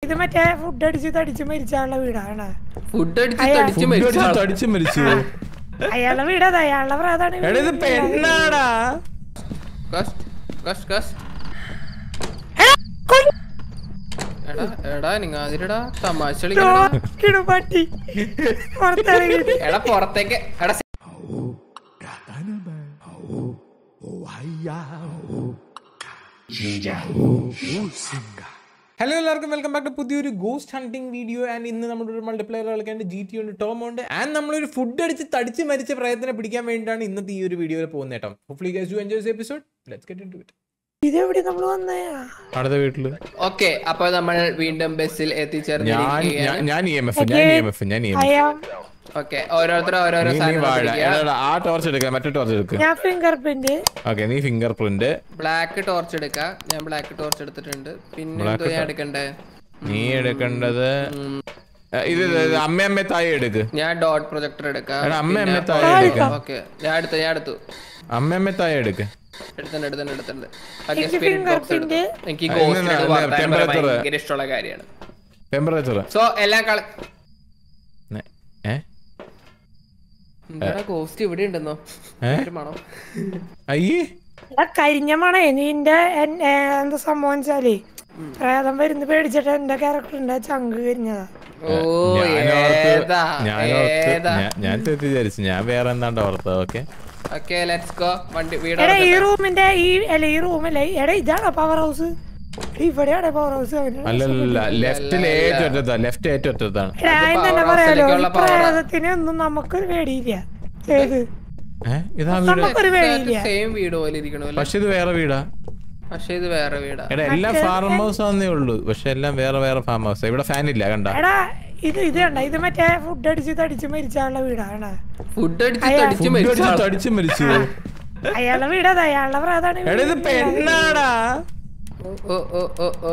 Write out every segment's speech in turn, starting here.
ഇത് മറ്റേ ഫുഡ് അടിച്ച് തടിച്ച് മരിച്ചാലുള്ള വീടാണ് ഫുഡ് അടിച്ച് അയ്യ. തടിച്ച് ഫുഡ് മരിച്ച അടിച്ച് തടിച്ച് മരിച്ചു അയാളുടെ വീടത് അയാളുടെ പ്രാതാണ് എടാ ഇത് പെണ്ണാടാ കസ്, കസ്, കസ്. എടാ എടാ നിങ്ങാതിരടാ തമാശ കളിക്കണടാ. പട്ടി പുറത്തിറങ്ങി എടാ പുറത്തേക്ക് എടാ ഹലോ എല്ലാവർക്കും വെൽക്കം ബാക്ക് ടു പുതിയൊരു ഗോസ്റ്റ് ഹണ്ടിങ് വീഡിയോ ആൻഡ് ഇന്ന് നമ്മുടെ ഒരു മൾട്ടിപ്ലെയർ കളിക്കാണ്ട് ജി ടി ഉണ്ട് ടോം ഉണ്ട് ആൻഡ് നമ്മളൊരു ഫുഡ് അടിച്ച് തടിച്ച് മരിച്ച പ്രയത്നം പിടിക്കാൻ വേണ്ടിയിട്ടാണ് ഇന്നത്തെ ഈ ഒരു വീഡിയോയിൽ പോകുന്നത് കേട്ടോ hopefully guys you enjoy episode let's get into it ഇതെവിടെ നമ്മൾ വന്നയാ അടുത്ത വീട്ടില് ഓക്കെ അപ്പൊ നമ്മൾ വീണ്ടും ബസ്സിൽ ഞാൻ എത്തിച്ചേർന്നിരിക്കുകയാണ് ഞാൻ- ഞാൻ ഇ എം എഫ് ഞാൻ ഇ എം എഫ് ഞാൻ E M F I am okay ഓരോരുത്തർ ഓരോരോ നീ സാധനം വാഴ എടാ, ആ ടോർച്ച് എടുക്കുക മറ്റേ ടോർച്ച് എടുക്കുക ഞാൻ ഫിംഗർ പ്രിന്റ് ഓക്കെ നീ ഫിംഗർ പ്രിന്റ് ബ്ലാക്ക് ടോർച്ച് എടുക്കാം ഞാൻ ബ്ലാക്ക് ടോർച്ച് എടുത്തിട്ടുണ്ട് പിന്നെ Black എന്തോ ഞാൻ എടുക്കണ്ടേ നീ എടുക്കേണ്ടത് ഏ, ഇത് ഇത് ഇത് അമ്മ അമ്മ താഴെ എടുക്ക് ഞാൻ ഡോട്ട് പ്രൊജക്ടർ എടുക്കാം എടാ അമ്മ അമ്മ താഴെ എടുക്ക ഓക്കെ ഞാൻ എടുത്തു ഞാൻ എടുത്തു അമ്മ അമ്മ താഴെ എടുക്ക് എടുത്തുണ്ട് എടുത്തുണ്ട് എടുത്തുണ്ട് ഓക്കെ എനിക്ക് സ്പിരിറ്റ് finger ബോക്സ് എടുത്തു print. എനിക്ക് ആ, ഗോസ്റ്റ് ഇന്ന് ഇന്ന് temperature. ഭയങ്കര ഇഷ്ടമുള്ള കാര്യമാണ് ടെമ്പറേച്ചർ സോ എല്ലാം കള ഏ എന്താ ഗോസ്റ്റ് ഇവിടെ ഉണ്ടെന്നോ ഏ? ഒരു മണം അയ്യേ എടാ കരിഞ്ഞ മണേ നിന്റെ എൻ- ഏ, എന്താ സംഭവം വെച്ചാലേ പ്രേതം വരുന്ന പേടിച്ചിട്ട് എന്റെ ക്യാരക്ടറിന്റെ ചങ്ക് കരിഞ്ഞതാ ഓ ഞാനോർത്ത് ഏതാ ഞാനോർത്ത് ഏതാ ഞാൻ- ഞാൻ തെറ്റിദ്ധരിച്ചു ഞാൻ വേറെ എന്താണ്ട് ഓർത്തത് ഓക്കെ ഓക്കെ ലെറ്റ്സ് ഗോ വണ്ടി വീട് എടാ ഈ റൂമിന്റെ ഈ അല്ല ഈ റൂമല്ലേ എടാ ഇതാണോ പവർ ഹൗസ് ഇവിടെയാണ് പവർ ഹൗസ് അല്ലല്ല ലെഫ്റ്റിൽ ഏറ്റവും ഒറ്റത്താ ലെഫ്റ്റ് ഏറ്റവും ഒറ്റത്താണ് എടാ അത് ആദ്യം തന്നെ power പറയാലോ house-ലേക്കുള്ള ഈ power ആ. പ്രേതത്തിന് ഒന്നും നമുക്കൊരു പേടിയില്ല ഏത് ഏഹ് ഇതാ വീട് നമുക്കൊരു പേടിയില്ല സെയിം വീട് പോലെ ഇരിക്കണമല്ലോ പക്ഷെ ഇത് വേറെ വീടാ പക്ഷെ ഇത് വേറെ വീടാ എടാ എല്ലാം ഫാം ഹൗസ് ആന്നേ ഉള്ളൂ പക്ഷെ എല്ലാം വേറെ വേറെ ഫാം ഹൗസ് ഇവിടെ ഫാൻ ഇല്ല കണ്ട എടാ ഇത് ഇത് കണ്ട ഇത് മറ്റേ ഫുഡ് അടിച്ച് തടിച്ച് മരിച്ചാലുള്ള വീടാണ് ഫുഡ് അടിച്ച് അയ്യ. തടിച്ച് ഫുഡ് മരിച്ച അടിച്ച് ആളാ. തടിച്ച് മരിച്ചു അയാളുടെ വീടത് അയാളുടെ പ്രാതാണ് എടാ ഇത് പെണ്ണാടാ ഓ, ഓ, ഓ, ഓ, ഓ.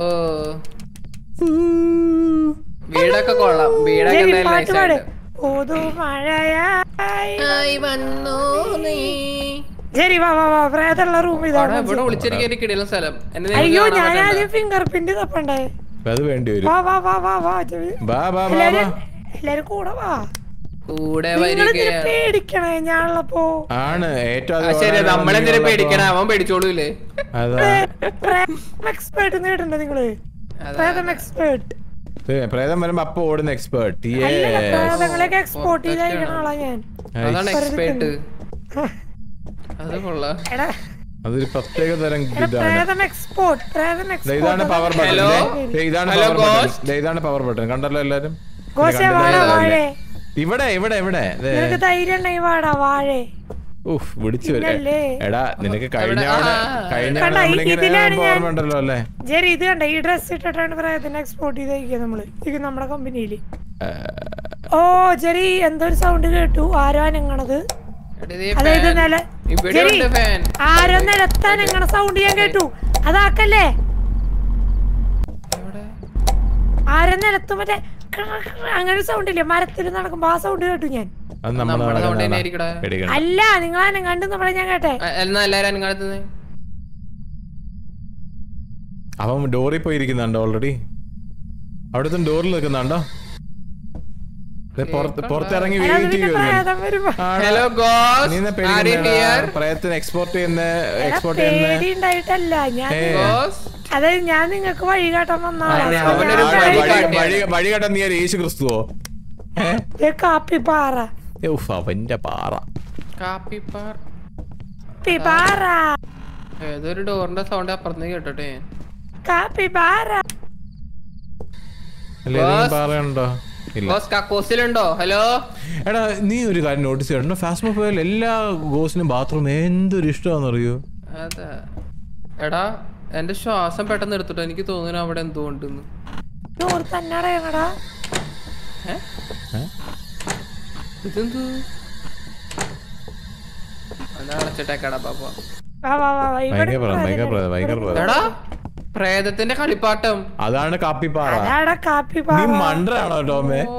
വീടൊക്കെ കൊള്ളാം വീടൊക്കെ ശരി, എന്തായാലും പാട്ട് nice പാട് ആയിട്ട്. ഓതു മഴയായി ആയി വന്നു നീ. ശരി വാ വാ വാ പ്രേതമുള്ള റൂം അവിടെ ഇതാണ് ഇവിടെ വിളിച്ചിരിക്കാൻ കിടിയുള്ള സ്ഥലം എന്നെ നിങ്ങൾക്ക് അയ്യോ കാണാൻ ഞാൻ പറ്റണ്ട. ആദ്യം ഫിംഗർ പ്രിന്റ് തപ്പണ്ടേ അത് വേണ്ടി വരും വാ വാ വാ വാ വാ ചെവി. ബാ ബാ ബാ ബാ എല്ലാരും എല്ലാരും കൂടെ വാ കൂടെ നിങ്ങൾ വരികയാണ് പേടിക്കണേ ഞാനുള്ളപ്പോ ആണ് ഏറ്റവും ആ, അത് ശരി വളരെ നമ്മളെന്തിനാ ഭംഗിയുള്ളപ്പോ- പേടിക്കണം അവൻ പേടിച്ചോളൂല്ലേ അതാ എക്സ്പേർട്ട് നേടണ്ട നിങ്ങള് പ്രേതം എക്സ്പേർട്ട് ഇത് പ്രേതം വരുമ്പോ അപ്പൊ ഓടുന്ന എക്സ്പേർട്ട് പ്രേതങ്ങളൊക്കെ എക്സ്പോർട്ട് ചെയ്തയക്കണ ആളാ ഞാൻ അതാണ് എക്സ്പേർട്ട് അത് കൊള്ളാം എടാ അതൊരു പ്രത്യേക തരം എടാ, ഇതാണ് പ്രേതം എക്സ്പോർട്ട് പ്രേതം ദേ ഇതാണ് പവർ എക്സ്പോർട്ട് ബട്ടൺ Hello? ദേ ഇതാണ് Hello, പവർ ബട്ടൺ Ghost? ദേ ഇതാണ് പവർ ബട്ടൺ കണ്ടല്ലോ എല്ലാരും ഗോശ കണ്ടില്ലേ? വാഴ വാഴേ ഇവിടെ ഇവിടെ ഇവിടെ ദേ. നിനക്ക് ധൈര്യം ഉണ്ടെങ്കിൽ വാടാ വാഴേ ഉഫ് വിളിച്ചു വരെ ഇല്ലല്ലേ? എടാ നിനക്ക് കഴിഞ്ഞ തവണ ആ, കഴിഞ്ഞ കണ്ട, തവണ നമ്മളിങ്ങനെ ഇതിലാണ് ഞാൻ- ഓർമ്മ അല്ലേ ജെറി ഇത് കണ്ട ഈ ഡ്രസ് ഇട്ടിട്ടാണ് പ്രേതത്തിന് എക്സ്പോർട്ട് ചെയ്തയക്കുക നമ്മള് ഇത് നമ്മുടെ കമ്പനിയില് ഓ ജെറി എന്തോ ഒരു സൗണ്ട് കേട്ടു ആരോ അനങ്ങണത് എടാ, ദേ അതായത് fan. നില ഇവിടെ ജെറി ഉണ്ട് ഫാൻ ആരോ നിലത്താൻ എങ്ങനെ സൗണ്ട് ഞാൻ കേട്ടു അതാക്കല്ലേ ആരോ നിലത്ത് മറ്റേ ക്ര- ക്ര- അങ്ങനെ സൗണ്ട് ഇല്ലേ മരത്തിൽ നടക്കുമ്പോ ആ സൗണ്ട് കേട്ടു ഞാൻ അത് നമ്മൾ നമ്മുടെ sound തന്നെ ആയിരിക്കടാ. പേടിക്കണം അല്ല നിങ്ങൾ അനങ്ങാണ്ട് നമ്മളെ ഞാൻ കേട്ടെ ആ, എന്നാ എല്ലാരും അനുകാലത്ത് അവൻ ഡോറിൽ പോയി ഇരിക്കുന്നുണ്ടോ ഓൾറെഡി അവിടുത്തെ ഡോറിൽ നിൽക്കുന്നുണ്ടോ ദേ പുറത്ത് പുറത്തിറങ്ങി അല്ല, അത് വെയിറ്റ് പിന്നെ ചെയ്യുന്നു പ്രേതം വരുമ്പോ ഹലോ നീ ഗോസ് എന്നാ ആർ യു ഹിയർ പേടിക്കുന്ന പ്രയത്നം എക്സ്പോർട്ട് ചെയ്യുന്ന എടാ, എക്സ്പോർട്ട് ചെയ്യുന്ന പേടി ഉണ്ടായിട്ടല്ല ഞാൻ ഏ. ഗോസ് അതായത് ഞാൻ നിങ്ങൾക്ക് വഴി കാട്ടാൻ വന്നാളാ ആ, അപ്പൊ അവനൊരു ഞാൻ വഴി വഴി കാട്ടി. വഴി വഴി കണ്ട നീ ആര് യേശു ക്രിസ്തുവോ ഏ? ദേ കാപ്പി പാറ ഏ, ഉഫ്, അവന്റെ പാറ കാപ്പിപ്പാർ കാപ്പി പാറ ഏതൊരു ഡോറിന്റെ സൗണ്ട് അപ്പുറത്ത് കേട്ടോട്ടെ കാപ്പി പാറ അല്ലേ ഏതെങ്കിലും ബോസ്. പാറയുണ്ടോ ഇല്ല ഗോസ് കക്കൂസിലുണ്ടോ ഹലോ എടാ നീ ഒരു കാര്യം നോട്ടീസ് ചെയ്യണം ഫാസ്റ്റ് മൊബൈൽ എല്ലാ ഗോസിനും ബാത്റൂം എന്തൊരു ഇഷ്ടമാണെന്നറിയോ അതാ എടാ എന്റെ ശ്വാസം പെട്ടെന്ന് എടുത്തിട്ടോ എനിക്ക് തോന്നുന്നു അവിടെ എന്തോ ഉണ്ടെന്ന് ഡോർ തന്നെ അടയണടാ ഏ? ഏ? ഇതെന്ത് എന്നാ അടച്ചിട്ടേക്കടാ പാപ്പ വാ വാ വാ വാ, ഇവിടെ ഭയങ്കര പ്രേതം, ഭയങ്കര പ്രേതം, ഭയങ്കര പ്രേതം. എടാ പ്രേതത്തിന്റെ കളിപ്പാട്ടം അതാണ് കാപ്പിപ്പാറ അതാടാ കാപ്പി നീ പാറ മണ്ടറാണോ ടോമേ ഓ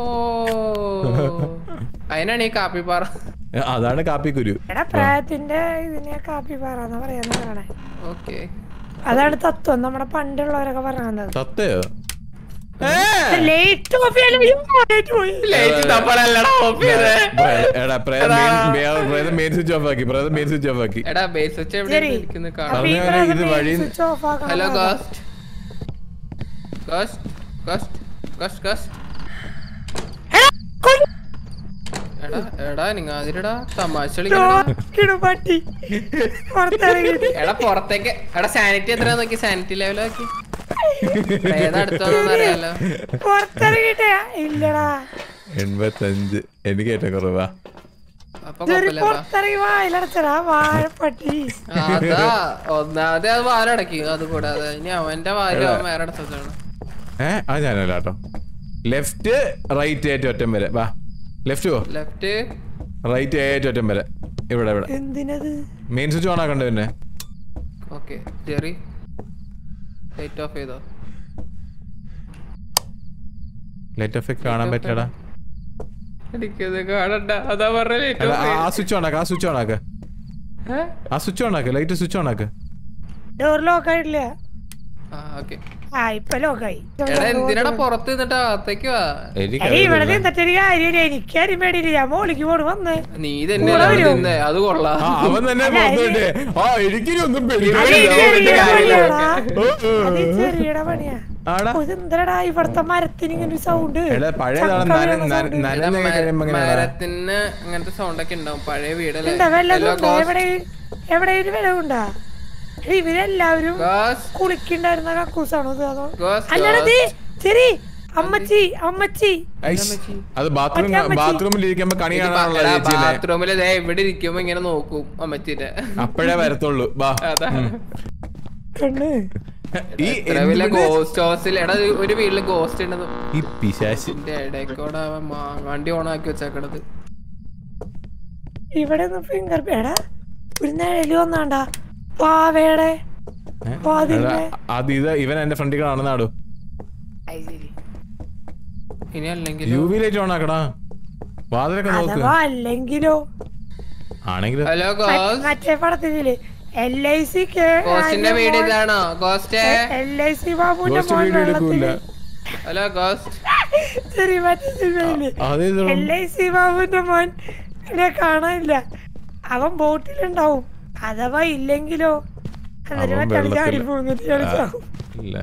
അതിനാണ് ഈ കാപ്പിപ്പാറ ഏ, അതാണ് കാപ്പിക്കുരു എടാ പ്രായത്തിന്റെ ഇതിനെ കാപ്പി പാറ എന്ന് പറയാന്ന് പറയണേ ഓക്കെ അതാണ് തത്വം നമ്മുടെ പണ്ടുള്ളവരൊക്കെ പറഞ്ഞത് സത്തയോ ഏ ലേറ്റ് ഓഫ് ചെയ്യാൻ പോയി ലൈറ്റ് നമ്മളല്ലടാ ഓഫ് ചെയ്തേ എടാ പ്രേതം മെയിൻ സ്വിച്ച് ഓഫ് ആക്കി പ്രേതം മെയിൻ സ്വിച്ച് ഓഫ് ആക്കി എടാ ബേസ് വെച്ച് എവിടെ ശരി. ഇരിക്കുന്നു അപ്പൊ കാണാം ഈ പറഞ്ഞ പോലെ ഇത് പ്രാവശ്യം വഴി- switch off ആക്കണം. Hello ghost ghost ghost ghost ghost എടാ, കൊല്ല്. എടാ എടാ നിങ്ങ അതിരടാ തമാശ കളിക്കണടാ നോക്കിയിട് പട്ടി പുറത്തിറങ്ങിയിട്ട് എടാ പുറത്തേക്ക് എടാ സാനിറ്റി എത്ര നോക്കി സാനിറ്റി ലെവൽ നോക്കി ഏതാ അടുത്തോന്ന് അറിയാലോ പുറത്തിറങ്ങിട്ടേ ഇല്ലടാ എൺപത്തഞ്ച് എനിക്ക് ഏറ്റവും കുറവാ അപ്പൊ ചെറിയ കുഴപ്പമില്ല ബാ. പുറത്തിറങ്ങി വായിലടച്ചടാ വാഴപ്പട്ടി ആ, അതാ ഒന്നാമത് അത് വാലടക്കി അത് കൂടാതെ ഇനി അവന്റെ വാല് അവൻ വേറെ അടുത്താണ് ഏ അത് ഞാനല്ല കേട്ടോ ലെഫ്റ്റ് റൈറ്റ് ഏറ്റവും ഒറ്റം വരെ വാ ലെഫ്റ്റ് പോ ലെഫ്റ്റ് റൈറ്റ് ഏറ്റവും ഒറ്റം വരെ ഇവിടെ ഇവിടെ എന്തിനത് മെയിൻ സ്വിച്ച് ഓൺ ആക്കണ്ട പിന്നെ ഓക്കെ ജെറി ലൈറ്റ് ഓഫ് ചെയ്തോ ലൈറ്റ് ഓഫ് കാണാൻ പറ്റടാ എനിക്കത് കാണണ്ട അതാ പറഞ്ഞ ലൈറ്റ് അല്ല, ഓഫ് ആ- ആ സ്വിച്ച് ഓൺ ആക്ക ആ സ്വിച്ച് ഓൺ ആക്ക ആ സ്വിച്ച് ഓൺ ആക്ക ലൈറ്റ് സ്വിച്ച് ഓൺ ആക്ക ഡോർ ലോക്ക് ആയിട്ടില്ല ആ ഓക്കെ ആ ഇപ്പൊ ലോക്കായി എടാ എന്തിനാടാ പുറത്ത് നിന്നിട്ട് അകത്തേക്ക് വാ എനിക്ക് എടീ ഇവിടെ നിന്നിട്ടൊരു കാര്യമില്ല എനിക്കാരും പേടിയില്ല ഞാൻ മോളിക്ക് പോട് വന്ന് നീ തന്നെ കൂടെ വരുമോ? നിന്നേ അത് കൊള്ളാം ആ, അവൻ തന്നെ അല്ല, പറഞ്ഞിട്ട് ആ എനിക്കിനി ഒന്നും അത് പേടിക്കാനില്ല. ഈ ചെറിയ പണിയാടാ. ഓ, ഓ, അത് ഈ ഓ. ചെറിയ പണിയാ ആടാ ഓ, ഇതെന്തരടാ ഇവിടത്തെ മരത്തിന് ഇങ്ങനെ ഒരു സൗണ്ട് എടാ പഴയതാണ് നന- നന- നനഞ്ഞൊക്കെ കഴിയുമ്പോ എങ്ങനെയാടാ? മരത്തിന് അങ്ങനത്തെ സൗണ്ട് ഒക്കെ ഉണ്ടാവും പഴയ വീടല്ലേ എന്താ വെള്ളം Hello, ഉണ്ടോ? ghost. എവിടെ എവിടെ ഒരു വെള്ളമുണ്ടാ എടീ, ഇവരെല്ലാവരും Ghost, കുളിക്കണ്ടായിരുന്ന കക്കൂസാണോ ഇത് അതോ ghost, അല്ലടാ ghost. ദേ, ശരി അമ്മച്ചി അമ്മച്ചി ഐസ്. അത് ബാത്റൂം മറ്റേ അമ്മച്ചി. ബാത്റൂമിൽ ഇരിക്കുമ്പോ കണി ഇത് കാണാനുള്ള എടാ, ചേച്ചിനെ ബാത്റൂമില് ദേ ഇവിടെ ഇരിക്കുമ്പോ ഇങ്ങനെ നോക്കും അമ്മച്ചിന്റെ അപ്പോഴേ വരത്തുള്ളൂ ബാ അതാ ഉം. കണ്ണ് ഈ ഇത്ര വലിയ ഗോസ്റ്റ് ഹൗസിൽ എടാ ഇത് ഒരു വീട്ടില് ഗോസ്റ്റ് ഉണ്ടെന്ന് ഈ പിശാശ് ഇതിന്റെ ഇടയ്ക്കൂടെ അവൻ മാങ്ങാണ്ടി ഓണാക്കി വെച്ചേക്കണത് ഇവിടെ ഫിംഗർ എടാ ഒരു നിഴല് വന്നാണ്ടാ പാവേടെ ഏ? വാതിലിന്റെ എടാ, അത് ഇത് ഇവൻ എന്റെ ഫ്രണ്ടിൽ കാണുന്നാടോ ഇനി അല്ലെങ്കിൽ യു വി ലൈറ്റ് ഓൺ ആക്കടാ വാതിലൊക്കെ നോക്ക് അഥവാ അല്ലെങ്കിലോ ആണെങ്കിലും ഹലോ മ- ഗോസ്റ്റ് മറ്റേ പടത്തില് എൽ ഐ സി ഗോസ്റ്റിന്റെ വീട് ഇതാണോ ഗോസ്റ്റ് എൽ ഐ സി ബാബുവിന്റെ ഗോസ്റ്റ് മോൻ വീഡിയോ എടുക്കൂല വെള്ളത്തില് ഹലോ ഗോസ്റ്റ് ശരി മറ്റേ സിനിമയില് അതേ എൽ ഐ സി ബാബുവിന്റെ മോൻ ഇവിടെ കാണാനില്ല അവൻ ബോട്ടിലുണ്ടാവും അഥവാ ഇല്ലെങ്കിലോ എന്നിട്ട് അവൻ മറ്റാൾ ചാടി വെള്ളത്തില്. പോകുന്നിട്ട് കളിച്ചാവും ഇല്ല.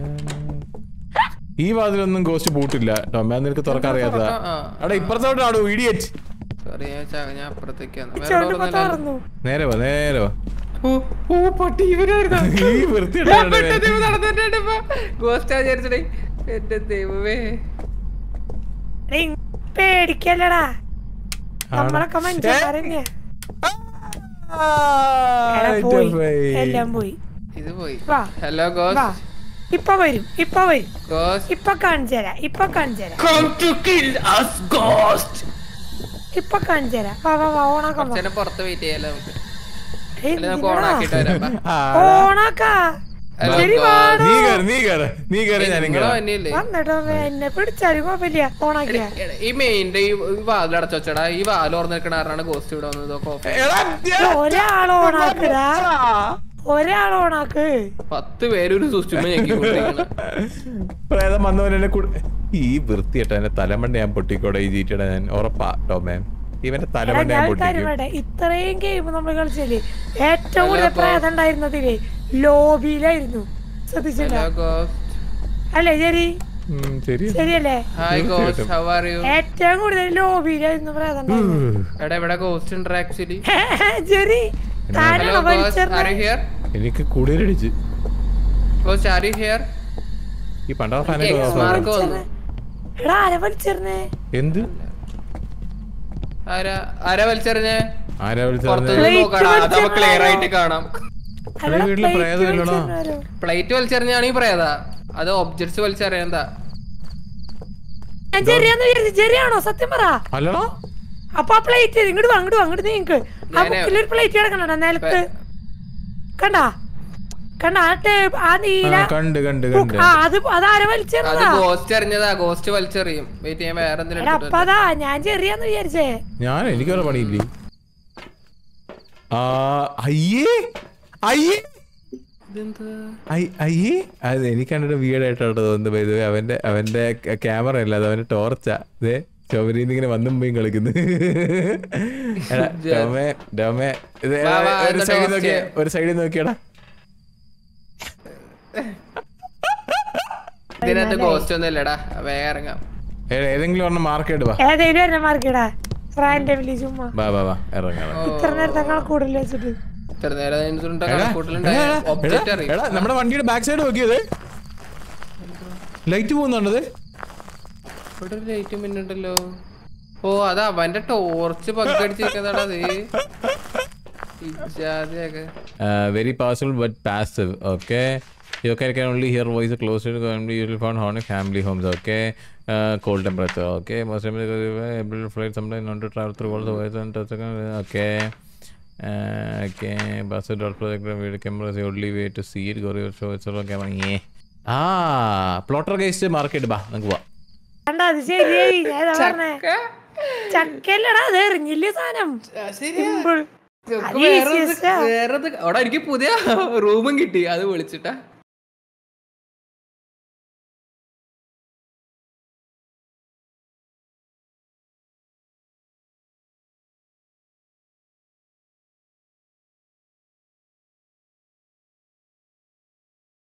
ഈ വാതിലൊന്നും ഗോസ്റ്റ് പൂട്ടില്ല ടോമ നിനക്ക് തുറക്കാൻ അറിയാത്ത ആ. അവിടെ ഇപ്പുറത്തോട്ടാണോ ഇഡിയറ്റ് സോറി ഞാൻ ചാ- ഞാൻ അപ്പുറത്തേക്കാണ് വേറെ ചവിട്ടി ഡോറൊന്നും ഇല്ലല്ലോ. തുറന്നു നേരെ വാ നേരെ വാ ഓ, ഓ, പട്ടി ഇവനായിരുന്നോ? ഈ വൃത്തികെട്ടവനെ. പെട്ടെന്ന് ഇവൻ നടന്നിട്ടുണ്ട് ഇപ്പൊ. Ghost ആ വിചാരിച്ചടേ. എന്റെ ദൈവമേ ഡേയ്, പേടിക്കല്ലടാ ആടാ. നമ്മളൊക്കെ മനുഷ്യന്മാരെന്നെയാ ആ, എടാ, ഇത് പോയി പോയി. എല്ലാം പോയി ഇത് പോയി വാ ഹലോ വാ ഗോസ്റ്റ് ഇപ്പൊ വരും ഇപ്പൊ വരും ഗോസ്റ്റ് ഇപ്പൊ കാണിച്ചു തരാം ഇപ്പൊ കാണിച്ചു തരാം come to kill us ghost ഇപ്പൊ കാണിച്ചു തരാം വാ വാ വാ ഓണാക്കാം വാ. കുറച്ചേരം പുറത്ത് വെയിറ്റ് ചെയ്യാലോ നമുക്ക് ഏയ്, അല്ലെ നമുക്ക് എന്തിനാടാ? ഓണാക്കിട്ട് വരാം ബാ. ആ, ഓണാക്കാ Hello, ശരി ghost. വാടോ നീ കേറ് നീ കേറ് നീ കേറ് ഞാനും നിങ്ങളോ കേറാം. തന്നെയല്ലേ വന്നിട്ടോ എന്നെ പിടിച്ചാലും കുഴപ്പമില്ല ഓണാക്കിയ എടാ, ഈ മെയിൻ്റെ ഈ വാതിൽ അടച്ചു വെച്ചടാ ഈ വാതിൽ ഓർന്ന് നിൽക്കണ ആരാണ് ഗോസ്റ്റ് ഇവിടെ വന്നത് ഇതൊക്കെ off. എടാ, ഒരാൾ ഓണാക്കടാ ഒരാൾ ഓണാക്ക് പത്ത് പേര് ഒരു സുഷ്ടുമ ഞെക്കിക്കൊണ്ടിരിക്കണം പ്രേതം വന്നവൻ എന്നെ കുടി- ഈ വൃത്തിയിട്ട എന്റെ തലമണ്ട ഞാൻ പൊട്ടിക്കോടെ ഈ ജീറ്റിയുടെ ഞാൻ ഉറപ്പാ ടോമേ ഇവന്റെ എടാ, തലമണ്ട ഞാൻ ഞാൻ ഒരു കാര്യം പൊട്ടിക്കും പറയട്ടെ ഇത്രയും ഗെയിം നമ്മൾ കളിച്ചില്ലേ ഏറ്റവും അല്ല, കൂടുതൽ അപ്പൊ- പ്രേതം ഉണ്ടായിരുന്നതില്ലേ ലോബിയിലായിരുന്നു ശ്രദ്ധിച്ചില്ല ഹലോ ഗോസ്റ്റ് അല്ലേ ശരി ഉം, ശരി ശരിയല്ലേ hi ghost how are you ഏറ്റവും കൂടുതൽ ലോബിയിലായിരുന്നു പ്രേതം ഉണ്ടായിരുന്നത്. എടാ ഇവിടെ ഗോസ്റ്റ് ഉണ്ട് ആക്ച്വലി ശരി താനാ ഹലോ ഗോസ്റ്റ് ആർ യു വലിച്ചെറിഞ്ഞ ഹിയർ എനിക്ക് കൂടുതലടിച്ച് ഗോസ്റ്റ് ആർ യു ഹിയർ ഈ പണ്ടാ എനിക്ക് ഫാനൊക്കെ X mark വന്നു എടാ ആരെ വലിച്ചെറിഞ്ഞേ എന്ത് ആരാ ആരാ വലിച്ചെറിഞ്ഞേ ആരാ വിളിച്ചത് പുറത്തുനിന്ന് Plate നോക്കണം അത് നമുക്ക് ക്ലിയർ ആയിട്ട് വലിച്ചെറിഞ്ഞാലോ? കാണാം അല്ലടാ, വീട്ടില് plate പ്രേതം ഇല്ലടാ. വലിച്ചെറിഞ്ഞാലോ? പ്ലേറ്റ് വലിച്ചെറിഞ്ഞാണെങ്കിൽ പറയാതാ അത് ഒബ്ജക്ട്സ് വലിച്ചെറിയാന്താ ഞാൻ ചെറിയാന്ന് വിചാരിച്ചു ചെറിയാണോ സത്യം പറ അല്ലടാ അപ്പൊ ആ പ്ലേറ്റ് ഇങ്ങോട്ട് വാ അങ്ങോട്ട് വാ അങ്ങോട്ട് നീക്ക് ആ ഞാന് ബുക്കിലൊരു പ്ലേറ്റ് കിടക്കണ നിലത്ത് കണ്ടാ കണ്ട ആ ടേബ് ആ നീല ആ, കണ്ട് കണ്ട് book- കണ്ട് ആ അത് അതാര അത് വലിച്ചെറിഞ്ഞതാ ഗോസ്റ്റ് എറിഞ്ഞതാ ഗോസ്റ്റ് വലിച്ചെറിയും വെയിറ്റ് ചെയ്യാൻ വേറെ എന്തെങ്കിലും എടാ എടുത്തിട്ട് അപ്പൊ അതാ ഞാൻ ചെറിയാന്ന് വിചാരിച്ചേ ഞാൻ എനിക്ക് വേറെ പണിയില്ലേ ആ അയ്യേ അയ്യേ ഇതെന്താ ഐ- അയ്യേ അത് എനിക്ക് കണ്ടിട്ട് വീടായിട്ടാണ് തോന്നുന്നത് by the way. അവന്റെ അവന്റെ ക്യാമറ അല്ല അത് അവന്റെ ടോർച്ചാ ഇതേ ചുമരിന്ന് ഇങ്ങനെ വന്നും പോയി കളിക്കുന്നു എടാ, ഡോമേ ഡോമേ ഇത് വാ, വാ, ഒരു എന്താ സൈഡിൽ torch? നോക്കിയേ ഒരു സൈഡിൽ നോക്കിയടാ ഇതിനകത്ത് ഗോസ്റ്റ് ഒന്നും ഇല്ലടാ വേഗം ഇറങ്ങാം ഏ- ഏതെങ്കിലും ഒരെണ്ണം മാർക്ക് ഇടുവാ ഏതേലും എന്നെ മാർക്കിടാ റാൻഡംലി ചുമ്മാ ബാ ബാ ബാ ഇറങ്ങാം ഇത്ര നേരത്തെ കൂടുതൽ വെച്ചിട്ട് ഇത്ര നേരം അതിനകത്തുണ്ട് എടാ, കണക്കൂട്ടലുണ്ടായ എടാ, ഒബ്ജക്റ്റ് എടാ, അറിയും എടാ, നമ്മുടെ വണ്ടിയുടെ ബാക്ക് സൈഡ് നോക്കിയത് ലൈറ്റ് പോകുന്നുണ്ടത് ഇവിടെ ഒരു ലൈറ്റ് മിന്നുണ്ടല്ലോ ഓ അത് അവന്റെ ടോർച്ച് പക്കടിച്ചിരിക്കുന്നതാടാ അത് ഇജാതിയൊക്കെ very powerful but passive okay you can can only hear voice close to family you will find on family homes okay uh, cold temperature okay most of able to flight sometimes not to travel through all the ways and touch okay uh, okay bus dot project video cameras the only way to see it go to show it's all camera yeah ആ പ്ലോട്ടർ ഗൈസ്റ്റ് market ബാ നമുക്ക് പോവാം കണ്ട അത് ശരിയായി ഞാൻ ഇതാ പറഞ്ഞേ ചക്കല്ലടാ അത് എറിഞ്ഞില്ലേ സാധനം സിമ്പിൾ വേറെ എനിക്ക് പുതിയ റൂമും കിട്ടി അത് വിളിച്ചിട്ടാ